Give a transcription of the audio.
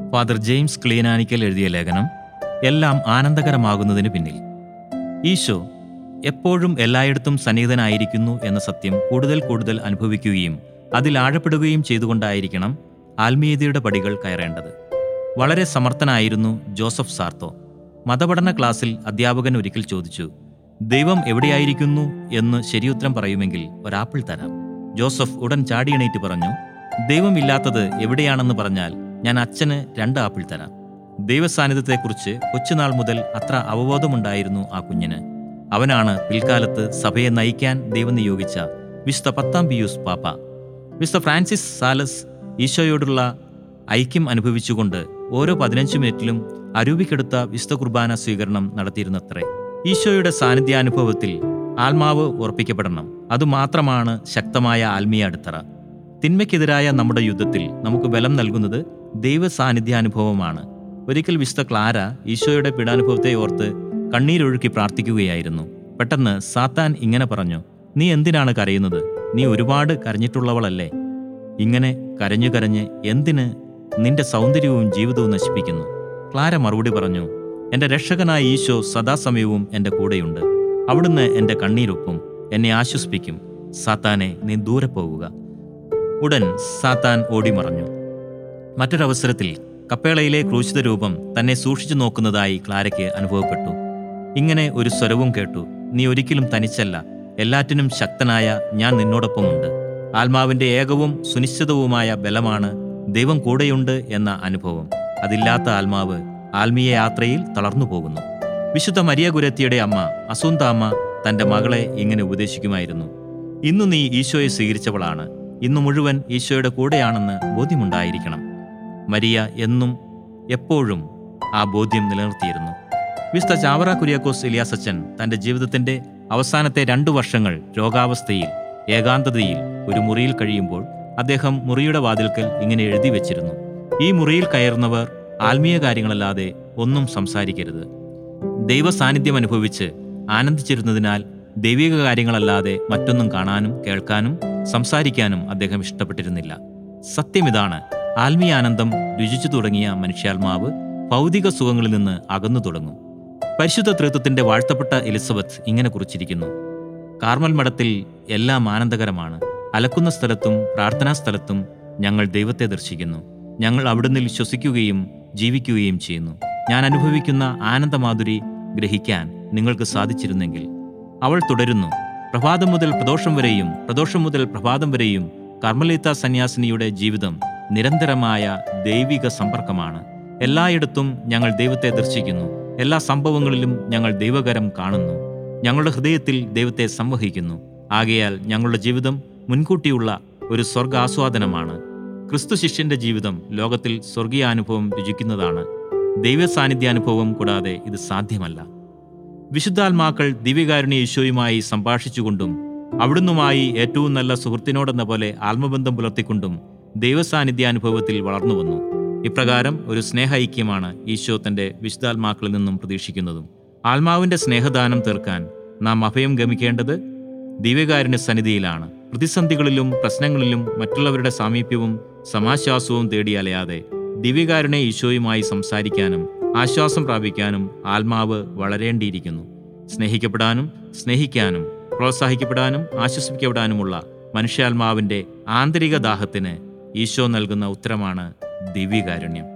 father James ക്ലീനാനിക്കൽ എഴുതിയ ലേഖനം എല്ലാം ആനന്ദകരമാകുന്നതിന് പിന്നിൽ ഈശോ എപ്പോഴും എല്ലായിടത്തും സന്നിഹിതനായിരിക്കുന്നു എന്ന സത്യം കൂടുതൽ കൂടുതൽ അനുഭവിക്കുകയും അതിൽ ആഴപ്പെടുകയും ചെയ്തുകൊണ്ടായിരിക്കണം ആത്മീയതയുടെ പടികൾ കയറേണ്ടത് വളരെ സമർത്ഥനായിരുന്നു ജോസഫ് സാർത്തോ മതപഠന ക്ലാസ്സിൽ അധ്യാപകൻ ഒരിക്കൽ ചോദിച്ചു ദൈവം എവിടെയായിരിക്കുന്നു എന്ന് ശരിയുത്തരം പറയുമെങ്കിൽ ഒരാപ്പിൾ തരാം ജോസഫ് ഉടൻ ചാടിയണീറ്റ് പറഞ്ഞു ദൈവമില്ലാത്തത് എവിടെയാണെന്ന് പറഞ്ഞാൽ ഞാൻ അച്ഛന് രണ്ട് ആപ്പിൾ തരാം ദൈവസാന്നിധ്യത്തെക്കുറിച്ച് കൊച്ചുനാൾ മുതൽ അത്ര അവബോധമുണ്ടായിരുന്നു ആ കുഞ്ഞിന് അവനാണ് പിൽക്കാലത്ത് സഭയെ നയിക്കാൻ ദൈവം നിയോഗിച്ച വിശുദ്ധ പത്താം പിയൂസ് പാപ്പ വിശുദ്ധ ഫ്രാൻസിസ് സാലസ് ഈശോയോടുള്ള ഐക്യം അനുഭവിച്ചുകൊണ്ട് ഓരോ പതിനഞ്ച് മിനിറ്റിലും അരൂപിക്കെടുത്ത വിശുദ്ധ കുർബാന സ്വീകരണം നടത്തിയിരുന്നത്രേ ഈശോയുടെ സാന്നിധ്യാനുഭവത്തിൽ ആത്മാവ് ഉറപ്പിക്കപ്പെടണം അതുമാത്രമാണ് ശക്തമായ ആത്മീയ അടിത്തറ തിന്മയ്ക്കെതിരായ നമ്മുടെ യുദ്ധത്തിൽ നമുക്ക് ബലം നൽകുന്നത് ദൈവ സാന്നിധ്യാനുഭവമാണ് ഒരിക്കൽ വിശുദ്ധ ക്ലാര ഈശോയുടെ പീഡാനുഭവത്തെ ഓർത്ത് കണ്ണീരൊഴുക്കി പ്രാർത്ഥിക്കുകയായിരുന്നു പെട്ടെന്ന് സാത്താൻ ഇങ്ങനെ പറഞ്ഞു നീ എന്തിനാണ് കരയുന്നത് നീ ഒരുപാട് കരഞ്ഞിട്ടുള്ളവളല്ലേ ഇങ്ങനെ കരഞ്ഞു കരഞ്ഞ് എന്തിന് നിന്റെ സൗന്ദര്യവും ജീവിതവും നശിപ്പിക്കുന്നു ക്ലാര മറുപടി പറഞ്ഞു എന്റെ രക്ഷകനായ ഈശോ സദാസമയവും എൻ്റെ കൂടെയുണ്ട് അവിടുന്ന് എൻ്റെ കണ്ണീരൊപ്പും എന്നെ ആശ്വസിപ്പിക്കും സാത്താനെ നീ ദൂരെ പോവുക ഉടൻ സാത്താൻ ഓടിമറഞ്ഞു മറ്റൊരവസരത്തിൽ കപ്പേളയിലെ ക്രൂശിത രൂപം തന്നെ സൂക്ഷിച്ചു നോക്കുന്നതായി ക്ലാരയ്ക്ക് അനുഭവപ്പെട്ടു ഇങ്ങനെ ഒരു സ്വരവും കേട്ടു നീ ഒരിക്കലും തനിച്ചല്ല എല്ലാറ്റിനും ശക്തനായ ഞാൻ നിന്നോടൊപ്പമുണ്ട് ആത്മാവിന്റെ ഏകവും സുനിശ്ചിതവുമായ ബലമാണ് ദൈവം കൂടെയുണ്ട് എന്ന അനുഭവം അതില്ലാത്ത ആത്മാവ് ആത്മീയ യാത്രയിൽ തളർന്നു പോകുന്നു വിശുദ്ധ മരിയ ഗുരത്തിയുടെ അമ്മ അസുന്ത അമ്മ തന്റെ മകളെ ഇങ്ങനെ ഉപദേശിക്കുമായിരുന്നു ഇന്നു നീ ഈശോയെ സ്വീകരിച്ചവളാണ് ഇന്നു മുഴുവൻ ഈശോയുടെ കൂടെയാണെന്ന് ബോധ്യമുണ്ടായിരിക്കണം മരിയ എന്നും എപ്പോഴും ആ ബോധ്യം നിലനിർത്തിയിരുന്നു വിസ്ത ചാവറ കുര്യാക്കോസ് ഇലിയാസച്ചൻ തന്റെ ജീവിതത്തിന്റെ അവസാനത്തെ രണ്ടു വർഷങ്ങൾ രോഗാവസ്ഥയിൽ ഏകാന്തതയിൽ ഒരു മുറിയിൽ കഴിയുമ്പോൾ അദ്ദേഹം മുറിയുടെ വാതിൽക്കൽ ഇങ്ങനെ എഴുതി വെച്ചിരുന്നു ഈ മുറിയിൽ കയറുന്നവർ ആത്മീയ കാര്യങ്ങളല്ലാതെ ഒന്നും സംസാരിക്കരുത് ദൈവ സാന്നിധ്യം അനുഭവിച്ച് ആനന്ദിച്ചിരുന്നതിനാൽ ദൈവിക കാര്യങ്ങളല്ലാതെ മറ്റൊന്നും കാണാനും കേൾക്കാനും സംസാരിക്കാനും അദ്ദേഹം ഇഷ്ടപ്പെട്ടിരുന്നില്ല സത്യം ഇതാണ് ആത്മീയ ആനന്ദം രുചിച്ചു തുടങ്ങിയ മനുഷ്യാത്മാവ് ഭൗതിക സുഖങ്ങളിൽ നിന്ന് അകന്നു തുടങ്ങും പരിശുദ്ധ തൃത്വത്തിന്റെ വാഴ്ത്തപ്പെട്ട എലിസബത്ത് ഇങ്ങനെ കുറിച്ചിരിക്കുന്നു കാർമൽ മഠത്തിൽ എല്ലാം ആനന്ദകരമാണ് അലക്കുന്ന സ്ഥലത്തും പ്രാർത്ഥനാ സ്ഥലത്തും ഞങ്ങൾ ദൈവത്തെ ദർശിക്കുന്നു ഞങ്ങൾ അവിടുന്ന് വിശ്വസിക്കുകയും ജീവിക്കുകയും ചെയ്യുന്നു ഞാൻ അനുഭവിക്കുന്ന ആനന്ദമാധുരി ഗ്രഹിക്കാൻ നിങ്ങൾക്ക് സാധിച്ചിരുന്നെങ്കിൽ അവൾ തുടരുന്നു പ്രഭാതം മുതൽ പ്രദോഷം വരെയും പ്രദോഷം മുതൽ പ്രഭാതം വരെയും കർമ്മലീത്ത സന്യാസിനിയുടെ ജീവിതം നിരന്തരമായ ദൈവിക സമ്പർക്കമാണ് എല്ലായിടത്തും ഞങ്ങൾ ദൈവത്തെ ദർശിക്കുന്നു എല്ലാ സംഭവങ്ങളിലും ഞങ്ങൾ ദൈവകരം കാണുന്നു ഞങ്ങളുടെ ഹൃദയത്തിൽ ദൈവത്തെ സംവഹിക്കുന്നു ആകയാൽ ഞങ്ങളുടെ ജീവിതം മുൻകൂട്ടിയുള്ള ഒരു സ്വർഗാസ്വാദനമാണ് ക്രിസ്തു ശിഷ്യന്റെ ജീവിതം ലോകത്തിൽ സ്വർഗീയാനുഭവം രുചിക്കുന്നതാണ് ദൈവ സാന്നിധ്യാനുഭവം കൂടാതെ ഇത് സാധ്യമല്ല വിശുദ്ധാത്മാക്കൾ ദിവ്യകാരുണ്യ ഈശോയുമായി സംഭാഷിച്ചുകൊണ്ടും അവിടുന്നുമായി ഏറ്റവും നല്ല സുഹൃത്തിനോടെന്ന പോലെ ആത്മബന്ധം പുലർത്തിക്കൊണ്ടും ദൈവസാന്നിധ്യാനുഭവത്തിൽ വളർന്നു വന്നു ഇപ്രകാരം ഒരു സ്നേഹ ഐക്യമാണ് ഈശോ തന്റെ വിശുദ്ധാത്മാക്കളിൽ നിന്നും പ്രതീക്ഷിക്കുന്നതും ആത്മാവിന്റെ സ്നേഹദാനം തീർക്കാൻ നാം അഭയം ഗമിക്കേണ്ടത് ദിവ്യകാരുണ്യ സന്നിധിയിലാണ് പ്രതിസന്ധികളിലും പ്രശ്നങ്ങളിലും മറ്റുള്ളവരുടെ സാമീപ്യവും സമാശ്വാസവും തേടി അലയാതെ ദിവ്യകാരുണ്യ ഈശോയുമായി സംസാരിക്കാനും ആശ്വാസം പ്രാപിക്കാനും ആത്മാവ് വളരേണ്ടിയിരിക്കുന്നു സ്നേഹിക്കപ്പെടാനും സ്നേഹിക്കാനും പ്രോത്സാഹിക്കപ്പെടാനും ആശ്വസിപ്പിക്കപ്പെടാനുമുള്ള മനുഷ്യാത്മാവിന്റെ ആന്തരിക ദാഹത്തിന് ഈശോ നൽകുന്ന ഉത്തരമാണ് ദിവ്യകാരുണ്യം